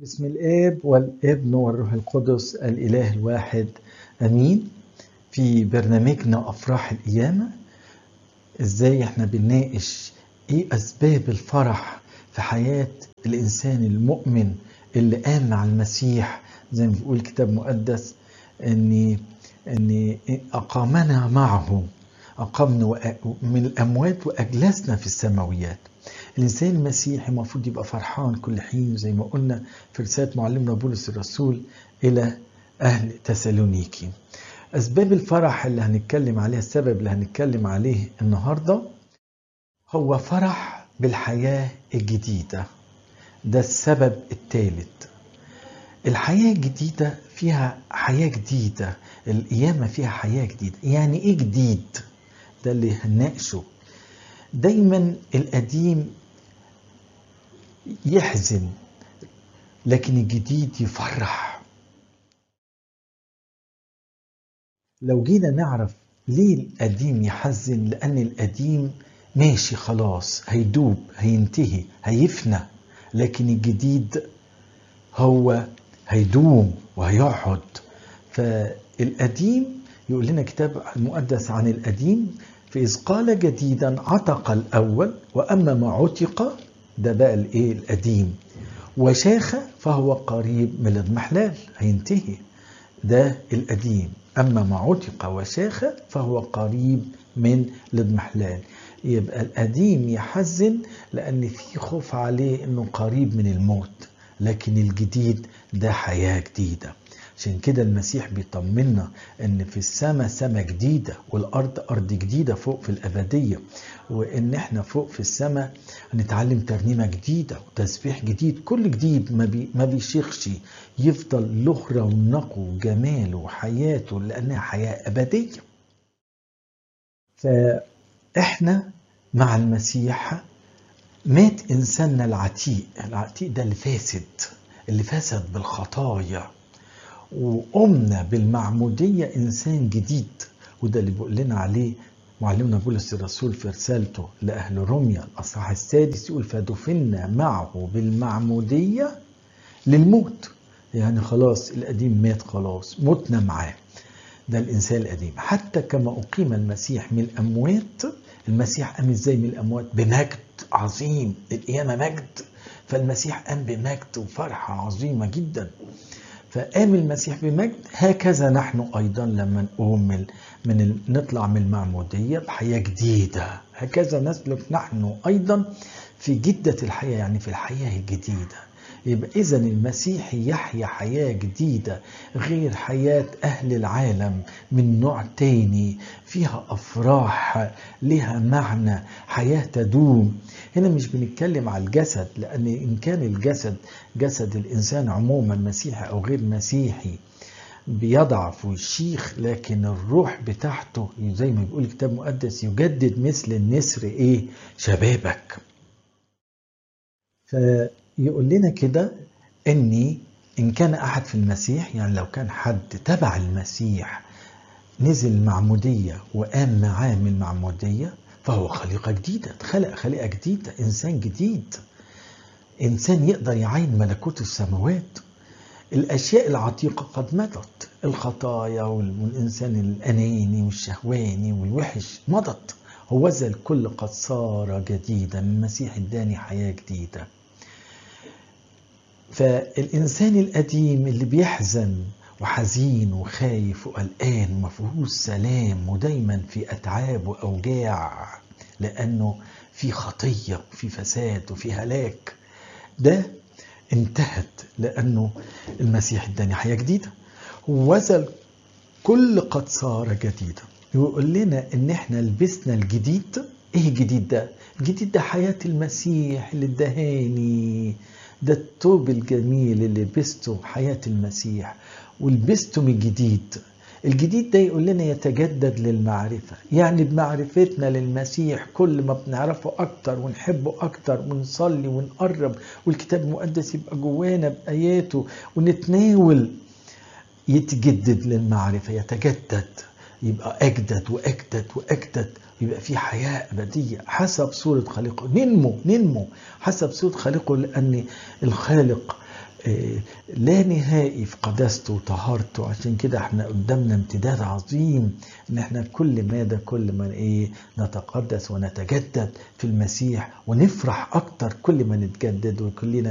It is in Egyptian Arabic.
بسم الآب والابن والروح القدس الإله الواحد أمين في برنامجنا أفراح القيامة إزاي إحنا بنناقش إيه أسباب الفرح في حياة الإنسان المؤمن اللي قام مع المسيح زي ما بيقول الكتاب المقدس إن إن أقامنا معه أقامنا من الأموات وأجلسنا في السماويات الإنسان المسيحي المفروض يبقى فرحان كل حين زي ما قلنا في رسالة معلمنا بولس الرسول إلى أهل تسالونيكي أسباب الفرح اللي هنتكلم عليها السبب اللي هنتكلم عليه النهاردة هو فرح بالحياة الجديدة ده السبب الثالث الحياة الجديدة فيها حياة جديدة القيامة فيها حياة جديدة يعني إيه جديد ده اللي هنناقشه دايما القديم يحزن لكن الجديد يفرح لو جينا نعرف ليه القديم يحزن لأن القديم ماشي خلاص هيدوب هينتهي هيفنى لكن الجديد هو هيدوم وهيقعد فالقديم يقول لنا كتاب المقدس عن القديم فإذ قال جديدا عتق الأول وأما ما عتق ده بقى الإيه القديم وشاخ فهو قريب من الاضمحلال هينتهي ده القديم أما ما عتق وشاخ فهو قريب من الاضمحلال يبقى القديم يحزن لأن في خوف عليه أنه قريب من الموت لكن الجديد ده حياة جديدة عشان كده المسيح بيطمنا ان في السماء سماء جديدة والارض ارض جديدة فوق في الابدية وان احنا فوق في السماء هنتعلم ترنيمة جديدة وتسبيح جديد كل جديد ما, بي ما بيشيخش يفضل له رونقه وجماله وحياته لانها حياة ابدية فاحنا مع المسيح مات انساننا العتيق العتيق ده اللي فاسد اللي فسد بالخطايا وقمنا بالمعمودية إنسان جديد وده اللي بيقول لنا عليه معلمنا بولس الرسول في رسالته لأهل روميا الأصحاح السادس يقول فدفنا معه بالمعمودية للموت يعني خلاص القديم مات خلاص متنا معاه ده الإنسان القديم حتى كما أقيم المسيح من الأموات المسيح قام إزاي من الأموات بمجد عظيم القيامة مجد فالمسيح قام بمجد وفرحة عظيمة جدا فقام المسيح بمجد هكذا نحن ايضا لما نقوم من, من نطلع من المعموديه بحياه جديده هكذا نسلك نحن ايضا في جده الحياه يعني في الحياه الجديده يبقى اذا المسيحي يحيا حياه جديده غير حياه اهل العالم من نوع تاني فيها افراح لها معنى حياه تدوم هنا مش بنتكلم على الجسد لان ان كان الجسد جسد الانسان عموما مسيحي او غير مسيحي بيضعف ويشيخ لكن الروح بتاعته زي ما بيقول الكتاب المقدس يجدد مثل النسر ايه شبابك فيقول لنا كده اني ان كان احد في المسيح يعني لو كان حد تبع المسيح نزل المعمودية وقام معاه من المعمودية فهو خليقة جديدة خلق خليقة جديدة إنسان جديد إنسان يقدر يعين ملكوت السماوات الأشياء العتيقة قد مضت الخطايا والإنسان الأناني والشهواني والوحش مضت هو ذا الكل قد صار جديدا المسيح اداني حياة جديدة فالإنسان القديم اللي بيحزن وحزين وخايف وقلقان ومفيهوش سلام ودايما في اتعاب واوجاع لانه في خطيه وفي فساد وفي هلاك ده انتهت لانه المسيح اداني حياه جديده وزل كل قد صار جديدا يقول لنا ان احنا لبسنا الجديد ايه الجديد ده الجديد ده حياه المسيح اللي ادهاني ده الثوب الجميل اللي لبسته حياه المسيح ولبسته من جديد الجديد ده يقول لنا يتجدد للمعرفة يعني بمعرفتنا للمسيح كل ما بنعرفه أكتر ونحبه أكتر ونصلي ونقرب والكتاب المقدس يبقى جوانا بآياته ونتناول يتجدد للمعرفة يتجدد يبقى أجدد وأجدد وأجدد يبقى في حياة أبدية حسب صورة خالقه ننمو ننمو حسب صورة خالقه لأن الخالق لا نهائي في قداسته وطهارته عشان كده احنا قدامنا امتداد عظيم ان احنا كل مادة كل ما ايه نتقدس ونتجدد في المسيح ونفرح اكتر كل ما نتجدد وكلنا